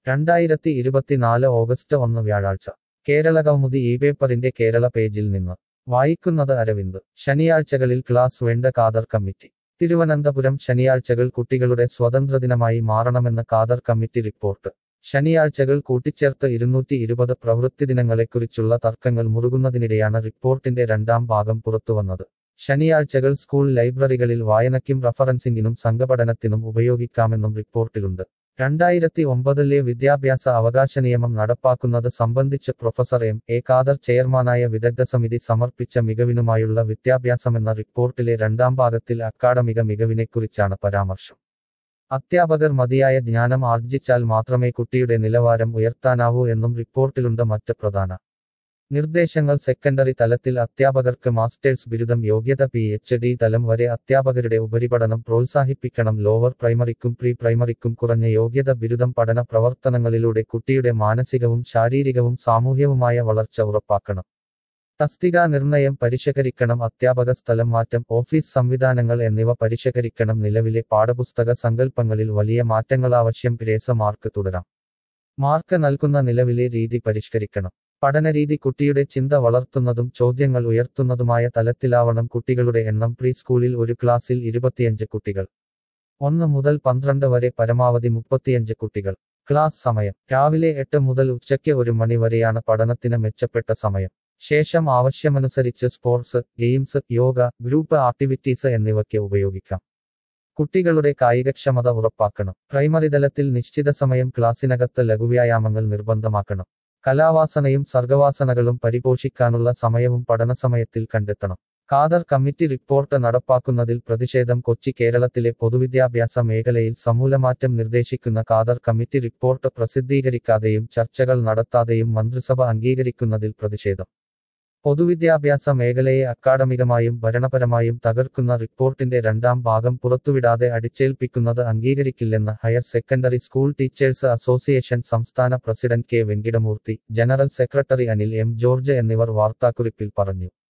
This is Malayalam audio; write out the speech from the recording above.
രണ്ടായിരത്തി ഇരുപത്തിനാല് ഓഗസ്റ്റ് ഒന്ന് വ്യാഴാഴ്ച കേരള കൗമുദി ഈ പേപ്പറിന്റെ കേരള പേജിൽ നിന്ന് വായിക്കുന്നത് അരവിന്ദ് ശനിയാഴ്ചകളിൽ ക്ലാസ് വേണ്ട കാദർ കമ്മിറ്റി തിരുവനന്തപുരം ശനിയാഴ്ചകൾ കുട്ടികളുടെ സ്വതന്ത്രദിനമായി മാറണമെന്ന് കാദർ കമ്മിറ്റി റിപ്പോർട്ട് ശനിയാഴ്ചകൾ കൂട്ടിച്ചേർത്ത് ഇരുന്നൂറ്റി ഇരുപത് പ്രവൃത്തിദിനങ്ങളെക്കുറിച്ചുള്ള തർക്കങ്ങൾ മുറുകുന്നതിനിടെയാണ് റിപ്പോർട്ടിന്റെ രണ്ടാം ഭാഗം പുറത്തുവന്നത് ശനിയാഴ്ചകൾ സ്കൂൾ ലൈബ്രറികളിൽ വായനയ്ക്കും റഫറൻസിംഗിനും സംഘപഠനത്തിനും ഉപയോഗിക്കാമെന്നും റിപ്പോർട്ടിലുണ്ട് രണ്ടായിരത്തി ഒമ്പതിലെ വിദ്യാഭ്യാസ അവകാശ നിയമം നടപ്പാക്കുന്നത് സംബന്ധിച്ച് പ്രൊഫസർ എം എ ഖാദർ ചെയർമാനായ വിദഗ്ധ സമിതി സമർപ്പിച്ച മികവിനുമായുള്ള വിദ്യാഭ്യാസമെന്ന റിപ്പോർട്ടിലെ രണ്ടാം ഭാഗത്തിൽ അക്കാഡമിക മികവിനെക്കുറിച്ചാണ് പരാമർശം അധ്യാപകർ മതിയായ ജ്ഞാനം ആർജിച്ചാൽ മാത്രമേ കുട്ടിയുടെ നിലവാരം ഉയർത്താനാവൂ എന്നും റിപ്പോർട്ടിലുണ്ട് മറ്റ് പ്രധാന നിർദ്ദേശങ്ങൾ സെക്കൻഡറി തലത്തിൽ അധ്യാപകർക്ക് മാസ്റ്റേഴ്സ് ബിരുദം യോഗ്യത പി എച്ച് ഡി തലം വരെ അധ്യാപകരുടെ ഉപരിപഠനം പ്രോത്സാഹിപ്പിക്കണം ലോവർ പ്രൈമറിക്കും പ്രീ പ്രൈമറിക്കും കുറഞ്ഞ യോഗ്യത ബിരുദം പഠന പ്രവർത്തനങ്ങളിലൂടെ കുട്ടിയുടെ മാനസികവും ശാരീരികവും സാമൂഹ്യവുമായ വളർച്ച ഉറപ്പാക്കണം തസ്തിക നിർണയം പരിഷ്കരിക്കണം അധ്യാപക സ്ഥലം മാറ്റം ഓഫീസ് സംവിധാനങ്ങൾ എന്നിവ പരിഷ്കരിക്കണം നിലവിലെ പാഠപുസ്തക സങ്കല്പങ്ങളിൽ വലിയ മാറ്റങ്ങളാവശ്യം ഗ്രേസ മാർക്ക് തുടരാം മാർക്ക് നൽകുന്ന നിലവിലെ രീതി പരിഷ്കരിക്കണം പഠനരീതി കുട്ടിയുടെ ചിന്ത വളർത്തുന്നതും ചോദ്യങ്ങൾ ഉയർത്തുന്നതുമായ തലത്തിലാവണം കുട്ടികളുടെ എണ്ണം പ്രീ സ്കൂളിൽ ഒരു ക്ലാസ്സിൽ ഇരുപത്തിയഞ്ച് കുട്ടികൾ ഒന്ന് മുതൽ പന്ത്രണ്ട് വരെ പരമാവധി മുപ്പത്തിയഞ്ച് കുട്ടികൾ ക്ലാസ് സമയം രാവിലെ എട്ട് മുതൽ ഉച്ചയ്ക്ക് ഒരു മണി വരെയാണ് പഠനത്തിന് മെച്ചപ്പെട്ട സമയം ശേഷം ആവശ്യമനുസരിച്ച് sports games yoga group activities എന്നിവയ്ക്ക് ഉപയോഗിക്കാം കുട്ടികളുടെ കായികക്ഷമത ഉറപ്പാക്കണം പ്രൈമറി തലത്തിൽ നിശ്ചിത സമയം ക്ലാസ്സിനകത്ത് ലഘുവ്യായാമങ്ങൾ നിർബന്ധമാക്കണം കലാവാസനയും സർഗവാസനകളും പരിപോഷിക്കാനുള്ള സമയവും പഠനസമയത്തിൽ കണ്ടെത്തണം ഖാദർ കമ്മിറ്റി റിപ്പോർട്ട് നടപ്പാക്കുന്നതിൽ പ്രതിഷേധം കൊച്ചി കേരളത്തിലെ പൊതുവിദ്യാഭ്യാസ മേഖലയിൽ സമൂലമാറ്റം നിർദ്ദേശിക്കുന്ന ഖാദർ കമ്മിറ്റി റിപ്പോർട്ട് പ്രസിദ്ധീകരിക്കാതെയും ചർച്ചകൾ നടത്താതെയും മന്ത്രിസഭ അംഗീകരിക്കുന്നതിൽ പ്രതിഷേധം പൊതുവിദ്യാഭ്യാസ മേഖലയെ അക്കാഡമികമായും ഭരണപരമായും തകർക്കുന്ന റിപ്പോർട്ടിന്റെ രണ്ടാം ഭാഗം പുറത്തുവിടാതെ അടിച്ചേൽപ്പിക്കുന്നത് അംഗീകരിക്കില്ലെന്ന് higher secondary school teachers association സംസ്ഥാന president K Venkitamoorthy general secretary Anil M George എന്നിവർ വാർത്താക്കുറിപ്പിൽ പറഞ്ഞു